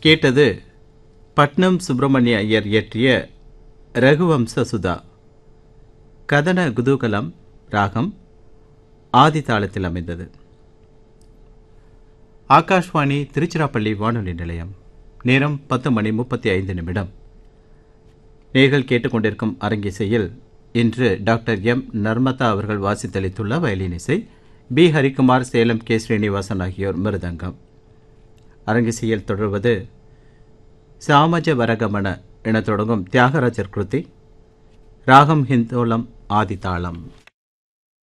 கேட்டது பட்னம் சுப்பிரமணிய ஐயர் இயற்றிய ரகுவம்ச சுதா கதன குதூகலம் ராகம் ஆதி தாளத்தில் அமைந்தது ஆகாஷ்வாணி திருச்சிராப்பள்ளி வானொலி நிலையம் நேரம் பத்து மணி முப்பத்தி ஐந்து நிமிடம் நேர்கள் கேட்டுக்கொண்டிருக்கும் அரங்கிசையில் இன்று டாக்டர் எம் நர்மதா அவர்கள் வாசித்தளித்துள்ள வயலின் இசை பி ஹரிகுமார் சேலம் கே ஸ்ரீனிவாசன் ஆகியோர் மிருதங்கம் அரங்கிசையில் தொடர்வது சாமஜ வரகமன என தொடங்கும் தியாகராஜர் கிருதி ராகம் ஹிந்தோளம் ஆதிதாளம்